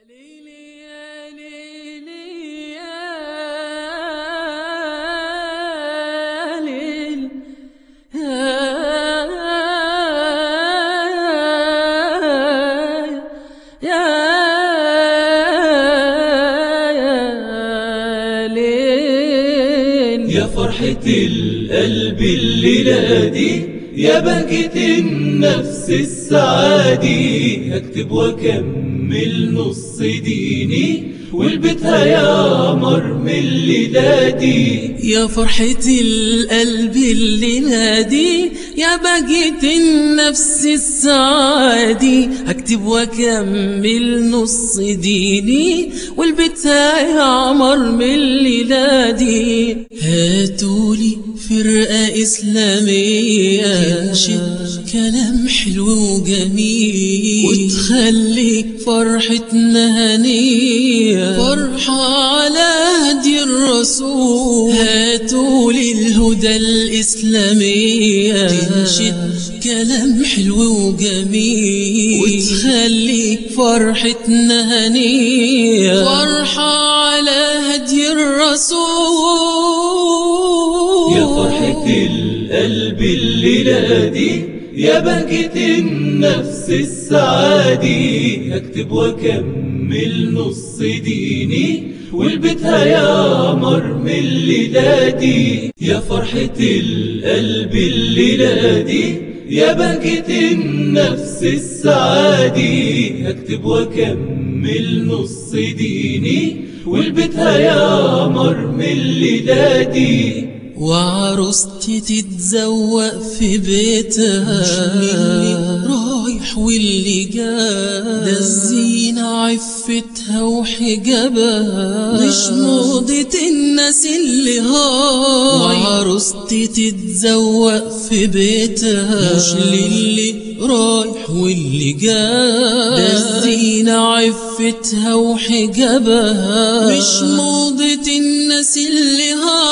ليلي يا ليلي يا ليل يا يا ليل يا فرحة القلب الليلة دي يا بهجة النفس السعادي هكتب واكمل نص ديني والبيتها يا قمر من الليلة دي يا فرحة القلب اللي نادي يا بقية النفس السعادي هكتب واكمل نص ديني والبيت يا عمر من الليلة دي هاتولي فرقة إسلامية تنشد كلام حلو وجميل وتخلي فرحتنا هنية فرحة على هدي الرسول هاتولي الهدى الإسلامية تنشد كلام حلو وجميل وتخلي فرحتنا هنية فرحة على هدي الرسول يا فرحة القلب الليلة دي يا بهجة النفس السعادي هكتب واكمل نص ديني والبيتها يا قمر من الليلة دي يا فرحة القلب الليلة دي يا بهجة النفس السعادي هكتب واكمل نص ديني والبيتها يا قمر من الليلة دي وعروستي تتزوق في بيتها اللي رايح واللي جاي ده الزينة عفتها وحجابها مش موضة الناس اللي ها وعروستي تتزوق في بيتها مش للي رايح واللي جاي ده الزينة عفتها وحجابها مش موضة الناس اللي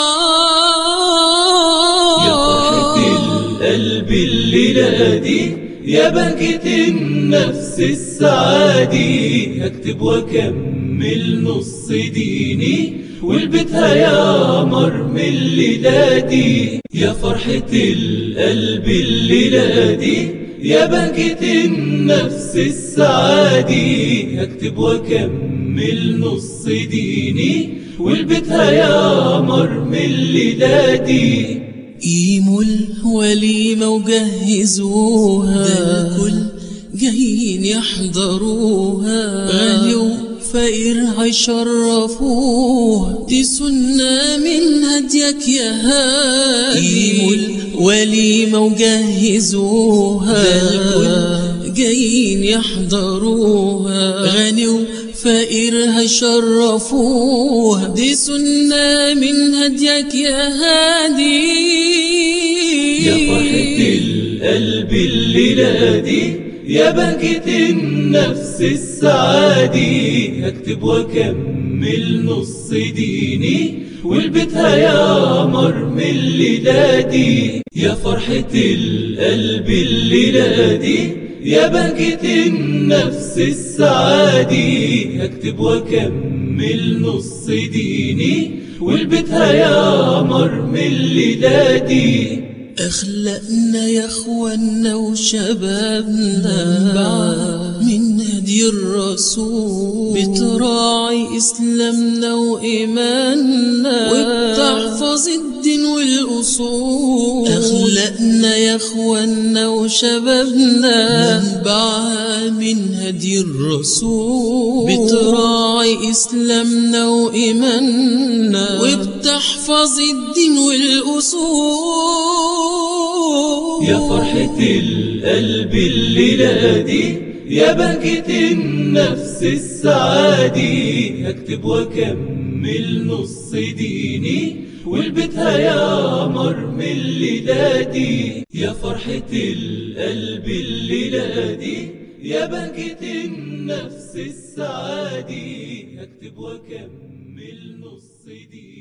يا فرحة ها القلب الليلة دي يا بهجة النفس السعادي هكتب واكمل نص ديني والبيتها يا قمر من الليلة دي يا فرحة القلب الليلة دي يا بهجة النفس السعادي هكتب واكمل نص ديني والبيتها يا قمر من الليلة دي قيموا الوليمة وجهزوها ده الكل جايين يحضروها غالي وفقير هيشرفوها دي سنة من هديك يا هادي قيموا الوليمة وجهزوها ده الكل جايين يحضروها غني وفقير هيشرفوها دي سنة من هديك يا هادي يا فرحة القلب الليلة دي يا بهجة النفس السعادي هكتب واكمل نص ديني والبيتها يا قمر من الليلة دي يا فرحة القلب الليلة دي يا بهجة النفس السعادي هكتب واكمل نص ديني والبيتها يا قمر من الليلة دي أخلقنا يا أخوانا وشبابنا من هدي الرسول بتراعي إسلامنا وإيماننا وبتحفظ الدين والأصول أخلقنا يا أخوانا وشبابنا منبعها من هدي الرسول بتراعي إسلامنا وإيماننا وبتحفظ الدين والأصول يا فرحة القلب الليلة دي يا بهجة النفس السعادي هكتب واكمل نص ديني والبيتها يا قمر من الليلة دي يا فرحة القلب الليلة دي يا بهجة النفس السعادي هكتب واكمل نص ديني